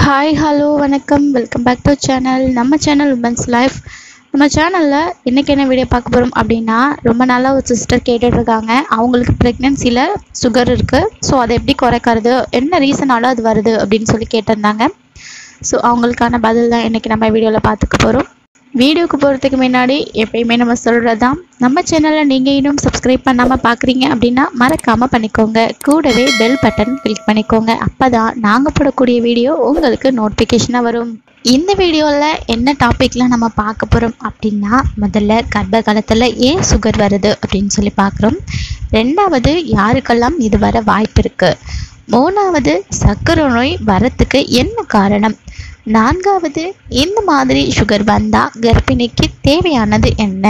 hi hello வணக்கம் welcome back to channel நம்ம channel women's life நம்ம சேனலில் இன்றைக்கி என்ன வீடியோ பார்க்க போகிறோம் அப்படின்னா ரொம்ப நாளாக ஒரு சிஸ்டர் கேட்டுட்டு இருக்காங்க அவங்களுக்கு ப்ரெக்னென்சியில் சுகர் இருக்குது ஸோ அதை எப்படி குறைக்கிறது என்ன ரீசனால அது வருது அப்படின்னு சொல்லி கேட்டிருந்தாங்க ஸோ அவங்களுக்கான பதில் தான் இன்றைக்கி நம்ம வீடியோவில் பார்த்துக்க போகிறோம் வீடியோக்கு போகிறதுக்கு முன்னாடி எப்பயுமே நம்ம சொல்கிறது தான் நம்ம சேனலில் நீங்கள் இன்னும் சப்ஸ்கிரைப் பண்ணாமல் பார்க்குறீங்க அப்படின்னா மறக்காமல் பண்ணிக்கோங்க கூடவே பெல் பட்டன் கிளிக் பண்ணிக்கோங்க அப்போ தான் நாங்கள் போடக்கூடிய வீடியோ உங்களுக்கு நோட்டிஃபிகேஷனாக வரும் இந்த வீடியோவில் என்ன டாப்பிக்கில் நம்ம பார்க்க போகிறோம் அப்படின்னா முதல்ல கர்ப்ப காலத்தில் ஏன் சுகர் வருது அப்படின்னு சொல்லி பார்க்குறோம் ரெண்டாவது யாருக்கெல்லாம் இது வர வாய்ப்பு இருக்குது மூணாவது சர்க்கரை நோய் வரத்துக்கு என்ன காரணம் நான்காவது இந்த மாதிரி சுகர் வந்தால் கர்ப்பிணிக்கு தேவையானது என்ன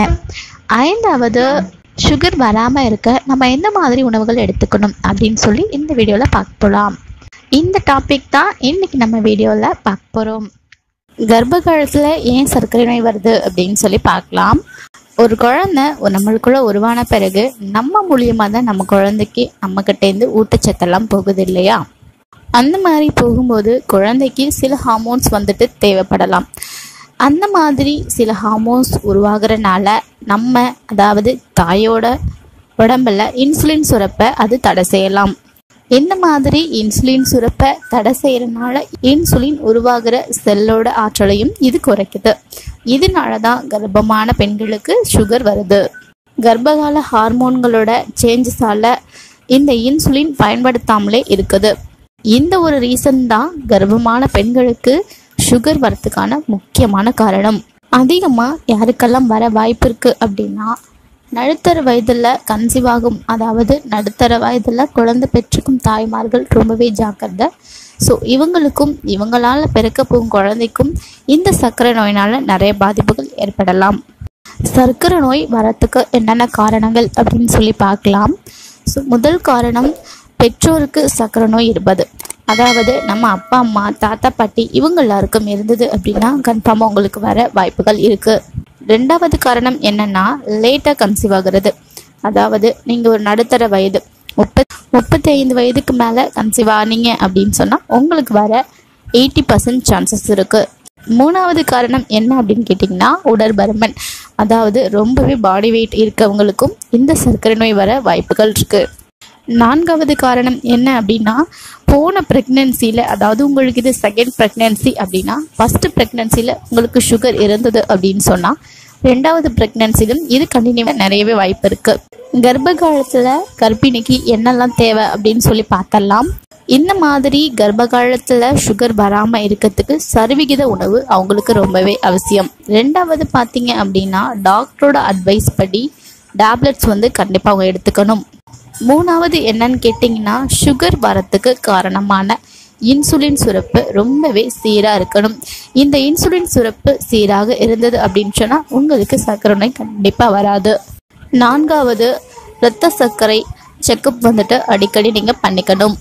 ஐந்தாவது சுகர் வராமல் இருக்க நம்ம எந்த மாதிரி உணவுகள் எடுத்துக்கணும் அப்படின்னு சொல்லி இந்த வீடியோவில் பார்க்க போகலாம் இந்த டாபிக் தான் இன்னைக்கு நம்ம வீடியோவில் பார்க்க போகிறோம் கர்ப்ப காலத்தில் ஏன் சர்க்கரை நோய் வருது அப்படின்னு சொல்லி பார்க்கலாம் ஒரு குழந்தை ஒரு நம்மளுக்குள்ள உருவான பிறகு நம்ம மூலியமாக தான் நம்ம குழந்தைக்கு நம்மக்கிட்டேருந்து ஊட்டச்சத்தெல்லாம் போகுது இல்லையா அந்த மாதிரி போகும்போது குழந்தைக்கு சில ஹார்மோன்ஸ் வந்துட்டு தேவைப்படலாம் அந்த மாதிரி சில ஹார்மோன்ஸ் உருவாகிறனால நம்ம அதாவது தாயோட உடம்புல இன்சுலின் சுரப்பை அது தடை செய்யலாம் இந்த மாதிரி இன்சுலின் சுரப்பை தடை செய்யறதுனால இன்சுலின் உருவாகிற செல்லோட ஆற்றலையும் இது குறைக்குது இதனால தான் கர்ப்பமான பெண்களுக்கு சுகர் வருது கர்ப்பகால ஹார்மோன்களோட சேஞ்சஸால இந்த இன்சுலின் பயன்படுத்தாமலே இருக்குது இந்த ஒரு ரீசன் தான் கர்ப்பமான பெண்களுக்கு சுகர் வரத்துக்கான முக்கியமான காரணம் அதிகமாக யாருக்கெல்லாம் வர வாய்ப்பு இருக்கு அப்படின்னா நடுத்தர வயதில் கன்சீவ் ஆகும் அதாவது நடுத்தர வயதில் குழந்தை பெற்றுக்கும் தாய்மார்கள் ரொம்பவே ஜாக்கிரதை ஸோ இவங்களுக்கும் இவங்களால் பிறக்க போகும் குழந்தைக்கும் இந்த சர்க்கரை நோயினால் நிறைய பாதிப்புகள் ஏற்படலாம் சர்க்கரை நோய் வரத்துக்கு என்னென்ன காரணங்கள் அப்படின்னு சொல்லி பார்க்கலாம் ஸோ முதல் காரணம் பெற்றோருக்கு சர்க்கரை நோய் இருப்பது அதாவது நம்ம அப்பா அம்மா தாத்தா பாட்டி இவங்க எல்லாருக்கும் இருந்தது அப்படின்னா கன்ஃபார்மாக உங்களுக்கு வர வாய்ப்புகள் இருக்குது ரெண்டாவது காரணம் என்னன்னா லேட்டாக கன்சீவ் ஆகுறது அதாவது நீங்கள் ஒரு நடுத்தர வயது முப்பத் முப்பத்தி ஐந்து வயதுக்கு மேலே கன்சீவ் ஆனீங்க அப்படின்னு சொன்னால் உங்களுக்கு வர எயிட்டி பர்சன்ட் சான்சஸ் இருக்குது மூணாவது காரணம் என்ன அப்படின்னு கேட்டிங்கன்னா உடற்பருமன் அதாவது ரொம்பவே பாடி வெயிட் இருக்கவங்களுக்கும் இந்த சர்க்கரை நோய் வர வாய்ப்புகள் இருக்குது நான்காவது காரணம் என்ன அப்படின்னா போன ப்ரெக்னென்சியில் அதாவது உங்களுக்கு இது செகண்ட் ப்ரெக்னென்சி அப்படின்னா ஃபஸ்ட்டு ப்ரெக்னென்சியில் உங்களுக்கு சுகர் இருந்தது அப்படின்னு சொன்னால் ரெண்டாவது ப்ரெக்னென்சிலும் இது கண்டினியூவாக நிறையவே வாய்ப்பு இருக்குது கர்ப்ப காலத்தில் கர்ப்பிணிக்கு என்னெல்லாம் தேவை அப்படின்னு சொல்லி பார்த்தரலாம் இந்த மாதிரி கர்ப்ப காலத்தில் சுகர் வராமல் இருக்கிறதுக்கு சரிவிகித உணவு அவங்களுக்கு ரொம்பவே அவசியம் ரெண்டாவது பார்த்தீங்க அப்படின்னா டாக்டரோட அட்வைஸ் படி டேப்லெட்ஸ் வந்து கண்டிப்பாக அவங்க எடுத்துக்கணும் மூணாவது என்னன்னு கேட்டிங்கன்னா சுகர் வரத்துக்கு காரணமான இன்சுலின் சுரப்பு ரொம்பவே சீராக இருக்கணும் இந்த இன்சுலின் சுரப்பு சீராக இருந்தது அப்படின்னு சொன்னால் உங்களுக்கு சர்க்கரை நோய் கண்டிப்பாக வராது நான்காவது இரத்த சர்க்கரை செக்கப் வந்துட்டு அடிக்கடி நீங்கள் பண்ணிக்கணும்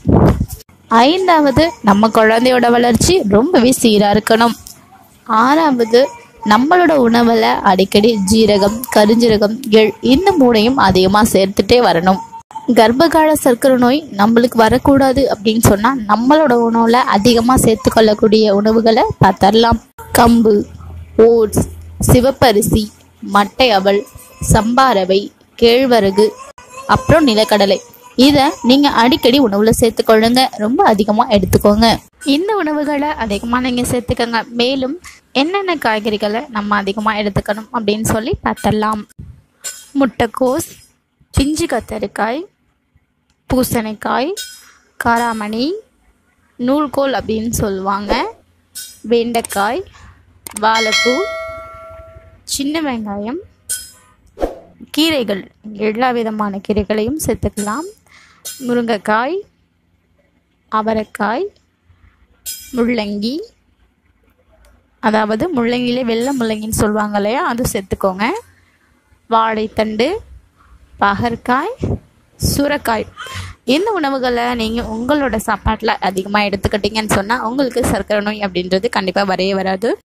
ஐந்தாவது நம்ம குழந்தையோட வளர்ச்சி ரொம்பவே சீராக இருக்கணும் ஆறாவது நம்மளோட உணவில் அடிக்கடி ஜீரகம் கருஞ்சீரகம் எள் இந்த மூணையும் அதிகமாக சேர்த்துட்டே வரணும் கர்ப்பகால சர்க்கரை நோய் நம்மளுக்கு வரக்கூடாது அப்படின்னு சொன்னால் நம்மளோட உணவில் அதிகமாக சேர்த்துக்கொள்ளக்கூடிய உணவுகளை பார்த்தரலாம் கம்பு ஓட்ஸ் சிவப்பரிசி மட்டை அவல் சம்பாரவை கேழ்வரகு அப்புறம் நிலக்கடலை இதை நீங்கள் அடிக்கடி உணவில் சேர்த்துக்கொள்ளுங்க ரொம்ப அதிகமாக எடுத்துக்கோங்க இந்த உணவுகளை அதிகமாக நீங்கள் சேர்த்துக்கோங்க மேலும் என்னென்ன காய்கறிகளை நம்ம அதிகமாக எடுத்துக்கணும் அப்படின்னு சொல்லி பார்த்தரலாம் முட்டைக்கோஸ் பிஞ்சு கத்தரிக்காய் பூசணிக்காய் காராமணி நூல்கோல் அப்படின்னு சொல்லுவாங்க வெண்டைக்காய் வாழைப்பூ சின்ன வெங்காயம் கீரைகள் எல்லா விதமான கீரைகளையும் சேர்த்துக்கலாம் முருங்கைக்காய் அவரைக்காய் முள்ளங்கி அதாவது முள்ளங்கிலே வெள்ளை முள்ளங்கின்னு சொல்லுவாங்க இல்லையா அது சேர்த்துக்கோங்க வாழைத்தண்டு பகற்காய் சுரக்காய் இந்த உணவுகளை நீங்கள் உங்களோட சாப்பாட்டில் அதிகமாக எடுத்துக்கிட்டீங்கன்னு சொன்னால் உங்களுக்கு சர்க்கரை நோய் அப்படின்றது கண்டிப்பாக வரையே வராது